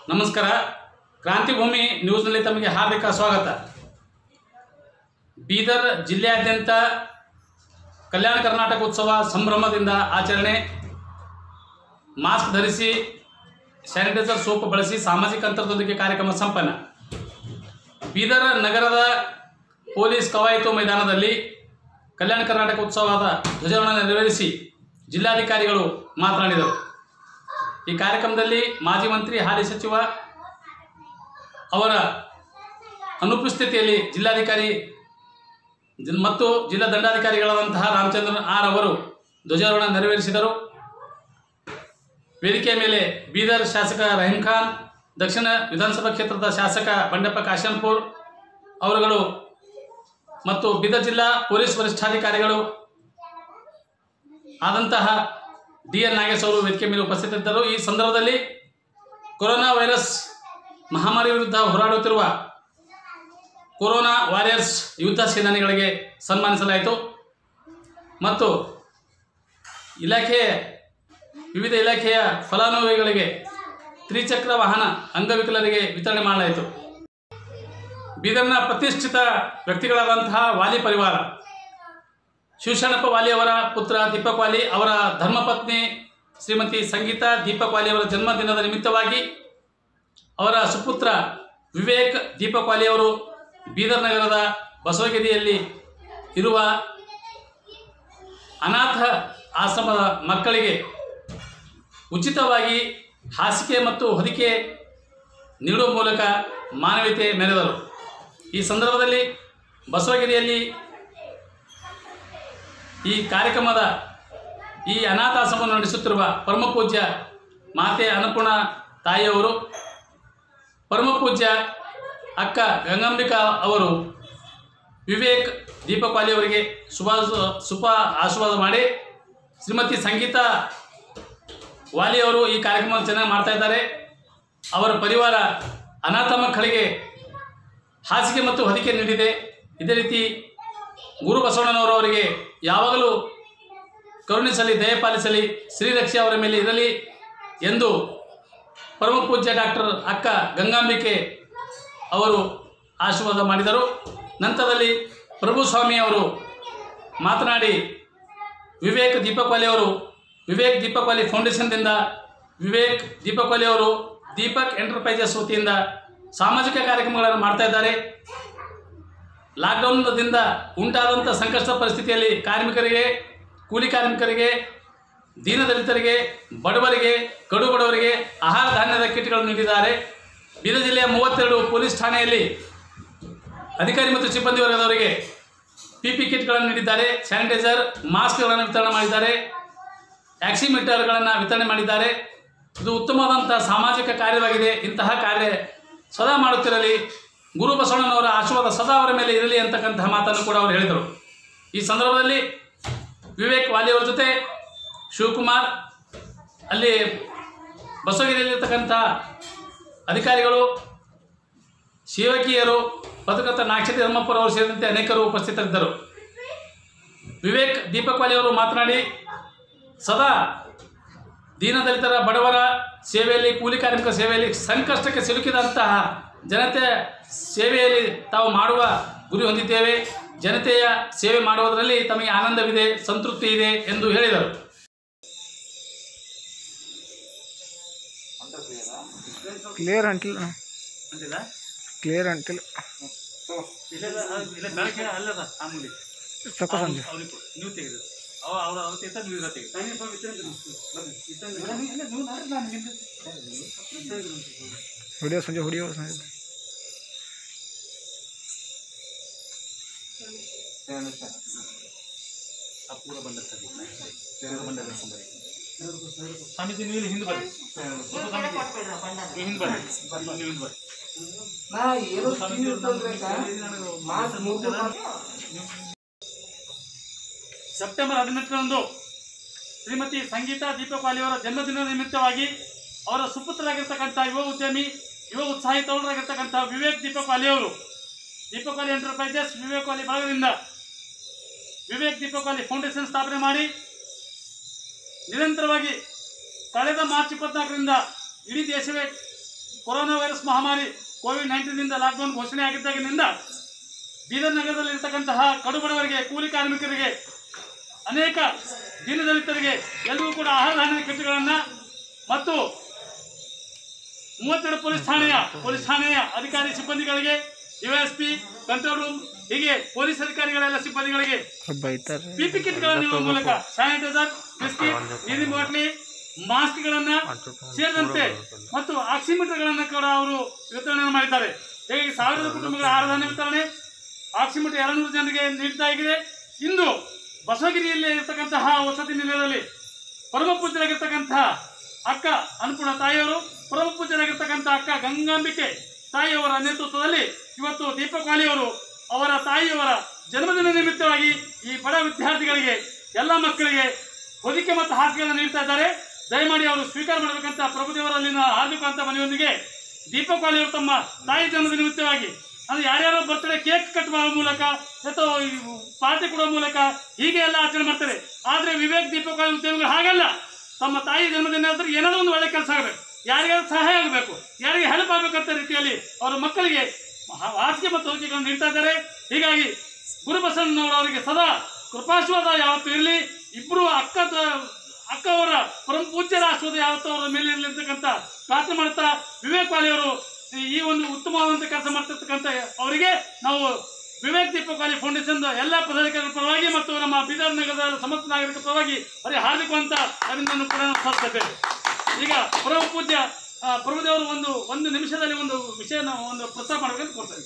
ನಮಸ್ಕಾರ ಕ್ರಾಂತಿಭೂಮಿ ನ್ಯೂಸ್ನಲ್ಲಿ ತಮಗೆ ಹಾರ್ದಿಕ ಸ್ವಾಗತ ಬೀದರ್ ಜಿಲ್ಲೆಯಾದ್ಯಂತ ಕಲ್ಯಾಣ ಕರ್ನಾಟಕ ಉತ್ಸವ ಸಂಭ್ರಮದಿಂದ ಆಚರಣೆ ಮಾಸ್ಕ್ ಧರಿಸಿ ಸ್ಯಾನಿಟೈಸರ್ ಸೋಪ್ ಬಳಸಿ ಸಾಮಾಜಿಕ ಅಂತರದೊಂದಿಗೆ ಕಾರ್ಯಕ್ರಮ ಸಂಪನ್ನ ಬೀದರ್ ನಗರದ ಪೊಲೀಸ್ ಕವಾಯತು ಮೈದಾನದಲ್ಲಿ ಕಲ್ಯಾಣ ಕರ್ನಾಟಕ ಉತ್ಸವದ ಧ್ವಜಾರೋಹಣ ನೆರವೇರಿಸಿ ಜಿಲ್ಲಾಧಿಕಾರಿಗಳು ಮಾತನಾಡಿದರು ಈ ಕಾರ್ಯಕ್ರಮದಲ್ಲಿ ಮಾಜಿ ಮಂತ್ರಿ ಹಾಲಿ ಸಚಿವ ಅವರ ಅನುಪಸ್ಥಿತಿಯಲ್ಲಿ ಜಿಲ್ಲಾಧಿಕಾರಿ ಜಿ- ಮತ್ತು ಜಿಲ್ಲಾ ದಂಡಾಧಿಕಾರಿಗಳಾದಂತಹ ರಾಮಚಂದ್ರನ್ ಆರ್ ಅವರು ಧ್ವಜಾರೋಹಣ ನೆರವೇರಿಸಿದರು ವೇದಿಕೆಯ ಮೇಲೆ ಬೀದರ್ ಶಾಸಕ ರಹೀಂ ಖಾನ್ ದಕ್ಷಿಣ ವಿಧಾನಸಭಾ ಕ್ಷೇತ್ರದ ಶಾಸಕ ಬಂಡೆಪ್ಪ ಕಾಶಂಪುರ್ ಅವರುಗಳು ಮತ್ತು ಬೀದರ್ ಜಿಲ್ಲಾ ಪೊಲೀಸ್ ವರಿಷ್ಠಾಧಿಕಾರಿಗಳು ಆದಂತಹ ಡಿ ಎನ್ ನಾಗೇಶ್ ಅವರು ವೇದಿಕೆ ಮೇಲೆ ಉಪಸ್ಥಿತರಿದ್ದರು ಈ ಸಂದರ್ಭದಲ್ಲಿ ಕೊರೋನಾ ವೈರಸ್ ಮಹಾಮಾರಿ ವಿರುದ್ಧ ಹೋರಾಡುತ್ತಿರುವ ಕೊರೋನಾ ವಾರಿಯರ್ಸ್ ಯುದ್ಧ ಸೇನಾನಿಗಳಿಗೆ ಸನ್ಮಾನಿಸಲಾಯಿತು ಮತ್ತು ಇಲಾಖೆ ವಿವಿಧ ಇಲಾಖೆಯ ಫಲಾನುಭವಿಗಳಿಗೆ ತ್ರಿಚಕ್ರ ವಾಹನ ಅಂಗವಿಕಲರಿಗೆ ವಿತರಣೆ ಮಾಡಲಾಯಿತು ಬೀದರ್ನ ಪ್ರತಿಷ್ಠಿತ ವ್ಯಕ್ತಿಗಳಾದಂತಹ ವಾಲಿ ಪರಿವಾರ ಶಿವಶರಣಪ್ಪ ವಾಲಿ ಅವರ ಪುತ್ರ ದೀಪಕ್ ವಾಲಿ ಅವರ ಧರ್ಮಪತ್ನಿ ಶ್ರೀಮತಿ ಸಂಗೀತಾ ದೀಪಕ್ ವಾಲಿ ಅವರ ಜನ್ಮದಿನದ ನಿಮಿತ್ತವಾಗಿ ಅವರ ಸುಪುತ್ರ ವಿವೇಕ್ ದೀಪಕ್ ವಾಲಿ ಅವರು ಬೀದರ್ ನಗರದ ಬಸವಗಿರಿಯಲ್ಲಿ ಇರುವ ಅನಾಥ ಆಶ್ರಮದ ಮಕ್ಕಳಿಗೆ ಉಚಿತವಾಗಿ ಹಾಸಿಗೆ ಮತ್ತು ಹೊದಿಕೆ ನೀಡುವ ಮೂಲಕ ಮಾನವೀಯತೆ ಮೆರೆದರು ಈ ಸಂದರ್ಭದಲ್ಲಿ ಬಸವಗಿರಿಯಲ್ಲಿ ಈ ಕಾರ್ಯಕ್ರಮದ ಈ ಅನಾಥಾಶ್ರಮವನ್ನು ನಡೆಸುತ್ತಿರುವ ಪರಮ ಪೂಜ್ಯ ಮಾತೆ ಅನ್ನಪೂರ್ಣ ತಾಯಿಯವರು ಪರಮ ಪೂಜ್ಯ ಅಕ್ಕ ಗಂಗಾಂಬಿಕಾ ಅವರು ವಿವೇಕ್ ದೀಪಕ್ ವಾಲಿ ಅವರಿಗೆ ಶುಭ ಶುಭ ಆಶೀರ್ವಾದ ಮಾಡಿ ಶ್ರೀಮತಿ ಸಂಗೀತಾ ವಾಲಿ ಅವರು ಈ ಕಾರ್ಯಕ್ರಮ ಚೆನ್ನಾಗಿ ಮಾಡ್ತಾ ಇದ್ದಾರೆ ಅವರ ಪರಿವಾರ ಅನಾಥ ಮಕ್ಕಳಿಗೆ ಹಾಸಿಗೆ ಮತ್ತು ಹೊದಿಕೆ ನೀಡಿದೆ ಇದೇ ರೀತಿ ಗುರು ಬಸವಣ್ಣನವರು ಅವರಿಗೆ ಯಾವಾಗಲೂ ಕರುಣಿಸಲಿ ದಯ ಪಾಲಿಸಲಿ ಶ್ರೀರಕ್ಷೆ ಅವರ ಮೇಲೆ ಇರಲಿ ಎಂದು ಪರಮ ಪೂಜ್ಯ ಡಾಕ್ಟರ್ ಅಕ್ಕ ಗಂಗಾಂಬಿಕೆ ಅವರು ಆಶೀರ್ವಾದ ಮಾಡಿದರು ನಂತರದಲ್ಲಿ ಪ್ರಭುಸ್ವಾಮಿ ಅವರು ಮಾತನಾಡಿ ವಿವೇಕ್ ದೀಪಕ್ ವಾಲಿ ಅವರು ವಿವೇಕ್ ದೀಪಕ್ ವಾಲಿ ಫೌಂಡೇಶನ್ದಿಂದ ವಿವೇಕ್ ದೀಪಕ್ ವಾಲಿ ಅವರು ದೀಪಕ್ ಎಂಟರ್ಪ್ರೈಸಸ್ ವತಿಯಿಂದ ಸಾಮಾಜಿಕ ಕಾರ್ಯಕ್ರಮಗಳನ್ನು ಮಾಡ್ತಾ ಇದ್ದಾರೆ ಲಾಕ್ಡೌನ್ದಿಂದ ಉಂಟಾದಂಥ ಸಂಕಷ್ಟ ಪರಿಸ್ಥಿತಿಯಲ್ಲಿ ಕಾರ್ಮಿಕರಿಗೆ ಕೂಲಿ ಕಾರ್ಮಿಕರಿಗೆ ದೀನದಲಿತರಿಗೆ ಬಡವರಿಗೆ ಕಡು ಬಡವರಿಗೆ ಆಹಾರ ಧಾನ್ಯದ ಕಿಟ್ಗಳನ್ನು ನೀಡಿದ್ದಾರೆ ಬೀದರ್ ಜಿಲ್ಲೆಯ ಮೂವತ್ತೆರಡು ಪೊಲೀಸ್ ಠಾಣೆಯಲ್ಲಿ ಅಧಿಕಾರಿ ಮತ್ತು ಸಿಬ್ಬಂದಿ ವರ್ಗದವರಿಗೆ ಪಿ ಪಿ ಕಿಟ್ಗಳನ್ನು ನೀಡಿದ್ದಾರೆ ಸ್ಯಾನಿಟೈಸರ್ ಮಾಸ್ಕ್ಗಳನ್ನು ವಿತರಣೆ ಮಾಡಿದ್ದಾರೆ ಆಕ್ಸಿಮೀಟರ್ಗಳನ್ನು ವಿತರಣೆ ಮಾಡಿದ್ದಾರೆ ಇದು ಉತ್ತಮವಾದಂಥ ಸಾಮಾಜಿಕ ಕಾರ್ಯವಾಗಿದೆ ಇಂತಹ ಕಾರ್ಯ ಸದಾ ಮಾಡುತ್ತಿರಲಿ ಗುರು ಬಸವಣ್ಣನವರ ಆಶೀರ್ವಾದ ಸದಾ ಅವರ ಮೇಲೆ ಇರಲಿ ಅಂತಕ್ಕಂತಹ ಮಾತನ್ನು ಕೂಡ ಅವರು ಹೇಳಿದರು ಈ ಸಂದರ್ಭದಲ್ಲಿ ವಿವೇಕ್ ವಾಲಿ ಅವರ ಜೊತೆ ಶಿವಕುಮಾರ್ ಅಲ್ಲಿ ಬಸವಗಿರಿಯಲ್ಲಿರ್ತಕ್ಕಂಥ ಅಧಿಕಾರಿಗಳು ಸೇವಕಿಯರು ಪತ್ರಕರ್ತ ನಾಕ್ಷತಿ ಧರ್ಮಪುರ ಅವರು ಸೇರಿದಂತೆ ಅನೇಕರು ಉಪಸ್ಥಿತರಿದ್ದರು ವಿವೇಕ್ ದೀಪಕ್ ವಾಲಿ ಅವರು ಮಾತನಾಡಿ ಸದಾ ದೀನದಲಿತರ ಬಡವರ ಸೇವೆಯಲ್ಲಿ ಕೂಲಿ ಕಾರ್ಮಿಕ ಸೇವೆಯಲ್ಲಿ ಸಂಕಷ್ಟಕ್ಕೆ ಸಿಲುಕಿದಂತಹ ಜನತೆ ಸೇವೆಯಲ್ಲಿ ತಾವು ಮಾಡುವ ಗುರಿ ಹೊಂದಿದ್ದೇವೆ ಜನತೆಯ ಸೇವೆ ಮಾಡುವುದರಲ್ಲಿ ತಮಗೆ ಆನಂದವಿದೆ ಸಂತೃಪ್ತಿ ಇದೆ ಎಂದು ಹೇಳಿದರು ಕ್ಲಿಯರ್ ಅಂಟಿಲ್ಲ ಕ್ಲಿಯರ್ ಅಂಟಿಲ್ಲ ತಕೋ ಸಂಜೆ ನೀವು ತೆಗೆದು ಅವ ಅವ್ರ ಅವ್ರ ತೆಗೆದ ನೀವು ತೆಗೆದು ಹೊಡಿಯೋ ಸಂಜೆ ಹೊಡಿಯೋ ಸಂಜೆ ಸ್ವಾಮೀಜಿ ನೀವು ಇಲ್ಲಿ ಹಿಂದೆ ಬರ್ರಿ ನೀವು ಹಿಂದೆ ಬರ್ರಿ ನೀವು ಹಿಂದೆ ಬರ್ರಿ ಸೆಪ್ಟೆಂಬರ್ ಹದಿನೆಂಟರಂದು ಶ್ರೀಮತಿ ಸಂಗೀತಾ ದೀಪಕ್ ವಾಲಿ ಅವರ ಜನ್ಮದಿನದ ನಿಮಿತ್ತವಾಗಿ ಅವರ ಸುಪುತ್ರರಾಗಿರ್ತಕ್ಕಂಥ ಯುವ ಉದ್ಯಮಿ ಯುವ ಉತ್ಸಾಹಿ ತರುಣರಾಗಿರ್ತಕ್ಕಂಥ ವಿವೇಕ್ ದೀಪಕ್ ವಾಲಿ ಅವರು ದೀಪಕ್ ವಾಲಿ ಎಂಟರ್ಪ್ರೈಸಸ್ ವಿವೇಕ್ ವಾಲಿ ಬಳಗದಿಂದ ವಿವೇಕ್ ದೀಪಕ್ ವಾಲಿ ಫೌಂಡೇಶನ್ ಸ್ಥಾಪನೆ ಮಾಡಿ ನಿರಂತರವಾಗಿ ಕಳೆದ ಮಾರ್ಚ್ ಇಪ್ಪತ್ನಾಲ್ಕರಿಂದ ಇಡೀ ದೇಶವೇ ಕೊರೋನಾ ವೈರಸ್ ಮಹಾಮಾರಿ ಕೋವಿಡ್ ನೈನ್ಟೀನ್ನಿಂದ ಲಾಕ್ಡೌನ್ ಘೋಷಣೆ ಆಗಿದ್ದಾಗಿನಿಂದ ಬೀದರ್ ನಗರದಲ್ಲಿ ಇರ್ತಕ್ಕಂತಹ ಕಡುಬಡವರಿಗೆ ಕೂಲಿ ಕಾರ್ಮಿಕರಿಗೆ ಅನೇಕ ದೀನದಲಿತರಿಗೆ ಎಲ್ಲರಿಗೂ ಕೂಡ ಆಹಾರ ಧಾನ್ಯದ ಕಿಟ್ಗಳನ್ನು ಮತ್ತು ಮೂವತ್ತೆರಡು ಪೊಲೀಸ್ ಠಾಣೆಯ ಪೊಲೀಸ್ ಠಾಣೆಯ ಅಧಿಕಾರಿ ಸಿಬ್ಬಂದಿಗಳಿಗೆ ಡಿವೈಎಸ್ಪಿ ಕಂಟ್ರೋಲ್ ರೂಮ್ ಹೀಗೆ ಪೊಲೀಸ್ ಅಧಿಕಾರಿಗಳೆಲ್ಲ ಸಿಬ್ಬಂದಿಗಳಿಗೆ ಬೈತಾರೆ ಪಿಪಿ ಕಿಟ್ಗಳನ್ನು ನೀಡುವ ಮೂಲಕ ಸ್ಯಾನಿಟೈಸರ್ ಬಿಸ್ಕಿಟ್ ನೀರಿನ ಬಾಟ್ಲಿ ಮಾಸ್ಕ್ಗಳನ್ನ ಸೇರಿದಂತೆ ಮತ್ತು ಆಕ್ಸಿಮೀಟರ್ಗಳನ್ನು ಕೂಡ ಅವರು ವಿತರಣೆ ಮಾಡಿದ್ದಾರೆ ಹೀಗಾಗಿ ಸಾವಿರದ ಕುಟುಂಬಗಳ ಆಹಾರ ಧಾನ್ಯ ವಿತರಣೆ ಆಕ್ಸಿಮೀಟರ್ ಎರಡುನೂರು ಜನರಿಗೆ ನೀಡ್ತಾ ಇದೆ ಇಂದು ಬಸವಗಿರಿಯಲ್ಲಿ ಇರತಕ್ಕಂತಹ ವಸತಿ ನಿಲಯದಲ್ಲಿ ಪರಮ ಪೂಜ್ಯರಾಗಿರ್ತಕ್ಕಂತಹ ಅಕ್ಕ ಅನ್ನಪೂರ್ಣ ತಾಯಿಯವರು ಪರಮ ಪೂಜ್ಯರಾಗಿರ್ತಕ್ಕಂಥ ಅಕ್ಕ ಗಂಗಾಂಬಿಕೆ ತಾಯಿಯವರ ನೇತೃತ್ವದಲ್ಲಿ ಇವತ್ತು ದೀಪಕ್ ವಾಲಿಯವರು ಅವರ ತಾಯಿಯವರ ಜನ್ಮದಿನ ನಿಮಿತ್ತವಾಗಿ ಈ ಬಡ ವಿದ್ಯಾರ್ಥಿಗಳಿಗೆ ಎಲ್ಲ ಮಕ್ಕಳಿಗೆ ಹೊದಿಕೆ ಮತ್ತು ಹಾಸಿಗೆಗಳನ್ನು ನೀಡ್ತಾ ಇದ್ದಾರೆ ದಯಮಾಡಿ ಅವರು ಸ್ವೀಕಾರ ಮಾಡಬೇಕಂತ ಪ್ರಭುದೇವರಲ್ಲಿನ ಹಾರ್ದಿಕ ಅಂತ ಮನೆಯೊಂದಿಗೆ ದೀಪಕ್ ವಾಲಿಯವರು ತಮ್ಮ ತಾಯಿ ಜನ್ಮದ ನಿಮಿತ್ತವಾಗಿ ಅಂದ್ರೆ ಯಾರ್ಯಾರೋ ಬರ್ತ್ಡೇ ಕೇಕ್ ಕಟ್ ಮಾಡೋ ಮೂಲಕ ಅಥವಾ ಪಾರ್ಟಿ ಕೊಡೋ ಮೂಲಕ ಹೀಗೆ ಎಲ್ಲ ಆಚರಣೆ ಮಾಡ್ತಾರೆ ಆದ್ರೆ ವಿವೇಕ್ ದೀಪಕ್ ವಾಲಿ ಉದ್ಯಮಿಗಳು ಹಾಗಲ್ಲ ತಮ್ಮ ತಾಯಿ ಜನ್ಮದಿನ ಅಂದ್ರೆ ಏನಾದರೂ ಒಂದು ಒಳ್ಳೆ ಕೆಲಸ ಆಗಬೇಕು ಯಾರಿಗಾದ್ರೂ ಸಹಾಯ ಆಗಬೇಕು ಯಾರಿಗೆ ಹೆಲ್ಪ್ ಆಗಬೇಕಂತ ರೀತಿಯಲ್ಲಿ ಅವರ ಮಕ್ಕಳಿಗೆ ಹಾ- ಹಾಸಿಗೆ ಮತ್ತು ಹೊದಿಕೆಗಳನ್ನು ನೀಡ್ತಾ ಇದ್ದಾರೆ ಹೀಗಾಗಿ ಗುರುಬಸವಣ್ಣನವರು ಅವರಿಗೆ ಸದಾ ಕೃಪಾಶ್ವಾದ ಯಾವತ್ತೂ ಇರಲಿ ಇಬ್ಬರು ಅಕ್ಕ ಅಕ್ಕ ಅವರ ಪರಮ ಪೂಜ್ಯರ ಆಶ್ವಾದ ಯಾವತ್ತೂ ಅವರ ಮೇಲೆ ಇರಲಿರ್ತಕ್ಕಂಥ ಪ್ರಾರ್ಥನೆ ಮಾಡ್ತಾ ವಿವೇಕ್ ವಾಲಿಯವರು ಈ ಒಂದು ಉತ್ತಮವಾದಂಥ ಕೆಲಸ ಮಾಡ್ತಿರ್ತಕ್ಕಂಥ ಅವರಿಗೆ ನಾವು ವಿವೇಕ್ ದೀಪಕ್ ವಾಲಿ ಫೌಂಡೇಶನ್ ಎಲ್ಲ ಪದಾಧಿಕಾರಿಗಳ ಪರವಾಗಿ ಮತ್ತು ನಮ್ಮ ಬೀದರ್ ನಗರದ ಸಮಸ್ತ ನಾಗರಿಕರ ಪರವಾಗಿ ಅವರಿಗೆ ಹಾರ್ದಿಕವಂತ ಅಭಿನಂದನೆ ಕೂಡ ನಾವು ಸಲ್ಲಿಸ್ತೇವೆ ಈಗ ಪರಮ ಪೂಜ್ಯ ಆ, ಪ್ರಭುದೇವರು ಒಂದು ಒಂದು ನಿಮಿಷದಲ್ಲಿ ಒಂದು ವಿಷಯನ ಒಂದು ಪ್ರಸ್ತಾಪ ಮಾಡಬೇಕಂತ ಕೊಡ್ತಾರೆ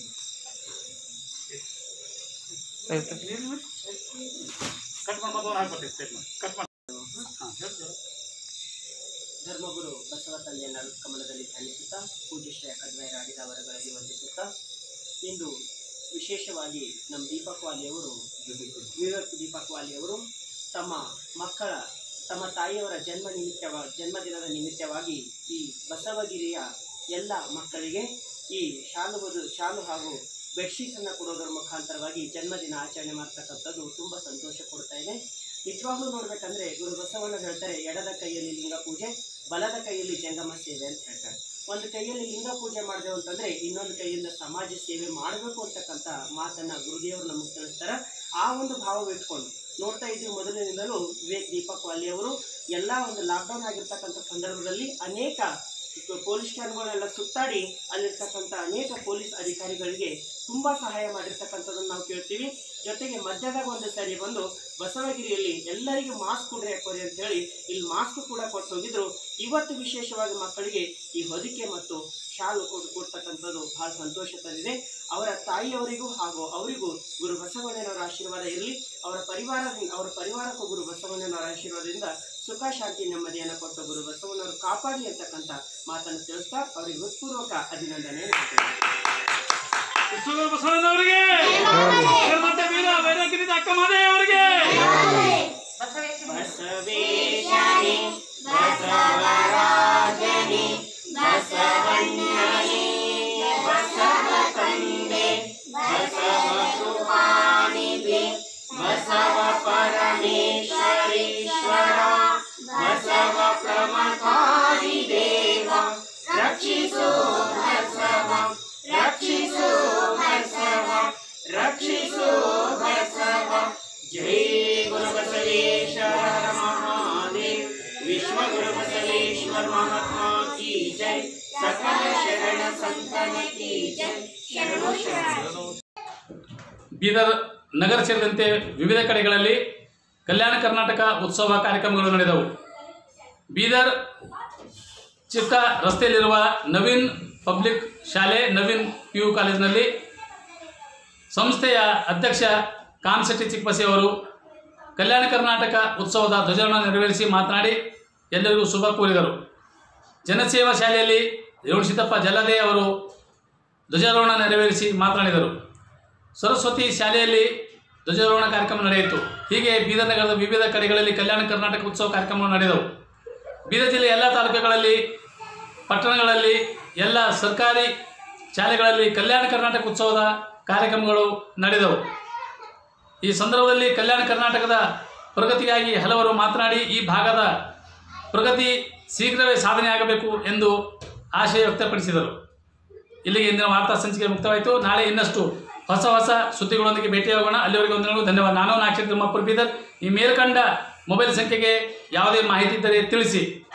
ಕಟ್ ಮಾಡ್ಬೋದು ಹಾಕ್ಬಿಡ್ತೀವಿ ಸ್ಟೇಟ್ಮೆಂಟ್ ಕಟ್ ಮಾಡಿ ಹಾಂ ಹೇಳ್ತೀವಿ ಧರ್ಮಗುರು ಬಸವ ತಂದೆಯನ್ನ ಕಮಲದಲ್ಲಿ ಧ್ಯಾನಿಸುತ್ತಾ ಪೂಜ್ಯ ಶ್ರೀ ಕಡ್ವಾಯ ರಾಡಿದ ವರಗಳಲ್ಲಿ ವಂದಿಸುತ್ತಾ ಇಂದು ವಿಶೇಷವಾಗಿ ನಮ್ಮ ದೀಪಕ್ ವಾಲಿಯವರು ವಿವೇಕ್ ದೀಪಕ್ ವಾಲಿಯವರು ತಮ್ಮ ಮಕ್ಕಳ ತಮ್ಮ ತಾಯಿಯವರ ಜನ್ಮ ನಿಮಿತ್ತವ ಜನ್ಮದಿನದ ನಿಮಿತ್ತವಾಗಿ ಈ ಬಸವಗಿರಿಯ ಎಲ್ಲ ಮಕ್ಕಳಿಗೆ ಈ ಶಾಲು ಬದು ಶಾಲು ಹಾಗೂ ಬೆಡ್ಶೀಟನ್ನು ಕೊಡೋದರ ಮುಖಾಂತರವಾಗಿ ಜನ್ಮದಿನ ಆಚರಣೆ ಮಾಡ್ತಕ್ಕಂಥದ್ದು ತುಂಬ ಸಂತೋಷ ಕೊಡ್ತಾ ಇದೆ ನಿಜವಾಗ್ಲೂ ನೋಡ್ಬೇಕಂದ್ರೆ ಗುರು ಬಸವಣ್ಣ ಹೇಳ್ತಾರೆ ಎಡದ ಕೈಯಲ್ಲಿ ಲಿಂಗ ಪೂಜೆ ಬಲದ ಕೈಯಲ್ಲಿ ಜಂಗಮ ಸೇವೆ ಅಂತ ಹೇಳ್ತಾರೆ ಒಂದು ಕೈಯಲ್ಲಿ ಲಿಂಗ ಪೂಜೆ ಮಾಡಿದೆವು ಅಂತಂದ್ರೆ ಇನ್ನೊಂದು ಕೈಯಿಂದ ಸಮಾಜ ಸೇವೆ ಮಾಡಬೇಕು ಅಂತಕ್ಕಂಥ ಮಾತನ್ನ ಗುರುದೇವರು ನಮಗೆ ತಿಳಿಸ್ತಾರೆ ಆ ಒಂದು ಭಾವ ಇಟ್ಕೊಂಡು ನೋಡ್ತಾ ಇದ್ದೀವಿ ಮೊದಲಿನಿಂದಲೂ ವಿವೇಕ್ ದೀಪಕ್ ವಾಲಿ ಅವರು ಎಲ್ಲ ಒಂದು ಲಾಕ್ಡೌನ್ ಆಗಿರ್ತಕ್ಕಂಥ ಸಂದರ್ಭದಲ್ಲಿ ಅನೇಕ ಪೊಲೀಸ್ ಸ್ಟೇಷನ್ಗಳೆಲ್ಲ ಸುತ್ತಾಡಿ ಅಲ್ಲಿರ್ತಕ್ಕಂಥ ಅನೇಕ ಪೊಲೀಸ್ ಅಧಿಕಾರಿಗಳಿಗೆ ತುಂಬಾ ಸಹಾಯ ಮಾಡಿರ್ತಕ್ಕಂಥದ್ದನ್ನು ನಾವು ಕೇಳ್ತೀವಿ ಜೊತೆಗೆ ಮಧ್ಯದಾಗ ಒಂದು ಸರಿ ಬಂದು ಬಸವಗಿರಿಯಲ್ಲಿ ಎಲ್ಲರಿಗೂ ಮಾಸ್ಕ್ ಕೊಡ್ರಿ ಹಾಕೋರಿ ಅಂತ ಹೇಳಿ ಇಲ್ಲಿ ಮಾಸ್ಕ್ ಕೂಡ ಕೊಟ್ಟು ಹೋಗಿದ್ರು ಇವತ್ತು ವಿಶೇಷವಾಗಿ ಮಕ್ಕಳಿಗೆ ಈ ಹೊದಿಕೆ ಮತ್ತು ಶಾಲು ಕೊಟ್ಟು ಕೊಡ್ತಕ್ಕಂಥದ್ದು ಬಹಳ ಸಂತೋಷ ತಂದಿದೆ ಅವರ ತಾಯಿಯವರಿಗೂ ಹಾಗೂ ಅವರಿಗೂ ಗುರು ಬಸವಣ್ಣನವರ ಆಶೀರ್ವಾದ ಇರಲಿ ಅವರ ಪರಿವಾರದಿಂದ ಅವರ ಪರಿವಾರಕ್ಕೂ ಗುರು ಬಸವಣ್ಣನವರ ಆಶೀರ್ವಾದದಿಂದ ಸುಖ ಶಾಂತಿ ನೆಮ್ಮದಿಯನ್ನು ಕೊಟ್ಟು ಗುರು ಬಸವಣ್ಣವರು ಕಾಪಾಡಿ ಅಂತಕ್ಕಂಥ ಮಾತನ್ನು ತಿಳಿಸ್ತಾ ಅವರಿಗೆ ಹೃತ್ಪೂರ್ವಕ ಅಭಿನಂದನೆ ಹೇಳ್ತೇನೆ ವಿಶ್ವಗುರು ಬಸವಣ್ಣನವರಿಗೆ ಮತ್ತೆ ವೀರ ವೈರಾಗ್ಯದ ಅಕ್ಕ ಮಾದೇ ಅವರಿಗೆ ಬಸವೇಶನೇ ಬಸವರಾಜನೇ ಬಸವಣ್ಣನೇ ಬಸವ ತಂದೆ ಬಸವ ಕೃಪಾನಿಧಿ ಬಸವ ಪರಮೇಶ್ವರೀಶ್ವರ ಬಸವ ಪ್ರಮಥಾದಿ ದೇವ ರಕ್ಷಿಸು ಬಸವ ರಕ್ಷಿಸು ಬಸವ ರಕ್ಷಿಸು ಬಸವ ಜೈ ಗುರು ಬಸವೇಶ್ವರ ಮಹಾದೇವ್ विश्व गुरु बसवेश्वर महात्मा की जय सकल शरण संतन की जय शरणो शरणो ಬೀದರ್ ನಗರ ಸೇರಿದಂತೆ ವಿವಿಧ ಕಡೆಗಳಲ್ಲಿ ಕಲ್ಯಾಣ ಕರ್ನಾಟಕ ಉತ್ಸವ ಕಾರ್ಯಕ್ರಮಗಳು ನಡೆದವು ಬೀದರ್ ಚಿಕ್ಕ ರಸ್ತೆಯಲ್ಲಿರುವ ನವೀನ್ ಪಬ್ಲಿಕ್ ಶಾಲೆ ನವೀನ್ ಪಿ ಯು ಕಾಲೇಜಿನಲ್ಲಿ ಸಂಸ್ಥೆಯ ಅಧ್ಯಕ್ಷ ಕಾನ್ಸೆಟ್ಟಿ ಚಿಕ್ಕಬಸಿ ಅವರು ಕಲ್ಯಾಣ ಕರ್ನಾಟಕ ಉತ್ಸವದ ಧ್ವಜಾರೋಹಣ ನೆರವೇರಿಸಿ ಮಾತನಾಡಿ ಎಲ್ಲರಿಗೂ ಶುಭ ಕೋರಿದರು ಜನಸೇವಾ ಶಾಲೆಯಲ್ಲಿ ರೇವಣ ಸಿದ್ದಪ್ಪ ಜಲ್ಲದೆ ಅವರು ಧ್ವಜಾರೋಹಣ ನೆರವೇರಿಸಿ ಮಾತನಾಡಿದರು ಸರಸ್ವತಿ ಶಾಲೆಯಲ್ಲಿ ಧ್ವಜಾರೋಹಣ ಕಾರ್ಯಕ್ರಮ ನಡೆಯಿತು ಹೀಗೆ ಬೀದರ್ ನಗರದ ವಿವಿಧ ಕಡೆಗಳಲ್ಲಿ ಕಲ್ಯಾಣ ಕರ್ನಾಟಕ ಉತ್ಸವ ಕಾರ್ಯಕ್ರಮಗಳು ನಡೆದವು ಬೀದರ್ ಜಿಲ್ಲೆಯ ಎಲ್ಲ ತಾಲೂಕುಗಳಲ್ಲಿ ಪಟ್ಟಣಗಳಲ್ಲಿ ಎಲ್ಲ ಸರ್ಕಾರಿ ಶಾಲೆಗಳಲ್ಲಿ ಕಲ್ಯಾಣ ಕರ್ನಾಟಕ ಉತ್ಸವದ ಕಾರ್ಯಕ್ರಮಗಳು ನಡೆದವು ಈ ಸಂದರ್ಭದಲ್ಲಿ ಕಲ್ಯಾಣ ಕರ್ನಾಟಕದ ಪ್ರಗತಿಗಾಗಿ ಹಲವರು ಮಾತನಾಡಿ ಈ ಭಾಗದ ಪ್ರಗತಿ ಶೀಘ್ರವೇ ಸಾಧನೆ ಆಗಬೇಕು ಎಂದು ಆಶಯ ವ್ಯಕ್ತಪಡಿಸಿದರು ಇಲ್ಲಿಗೆ ಇಂದಿನ ವಾರ್ತಾ ಸಂಚಿಕೆ ಮುಕ್ತವಾಯಿತು ನಾಳೆ ಇನ್ನಷ್ಟು ಹೊಸ ಹೊಸ ಸುದ್ದಿಗಳೊಂದಿಗೆ ಭೇಟಿಯಾಗೋಣ ಅಲ್ಲಿವರೆಗೆ ಒಂದು ಧನ್ಯವಾದ ನಾನು ನಾಕ್ಷತ್ರ ತಿಮ್ಮಪ್ಪರು ಬೀದರ್ ಈ ಮೇಲ್ಕಂಡ ಮೊಬೈಲ್ ಸಂಖ್ಯೆಗೆ ಯಾವುದೇ ಮಾಹಿತಿ ಇದ್ದರೆ ತಿಳಿಸಿ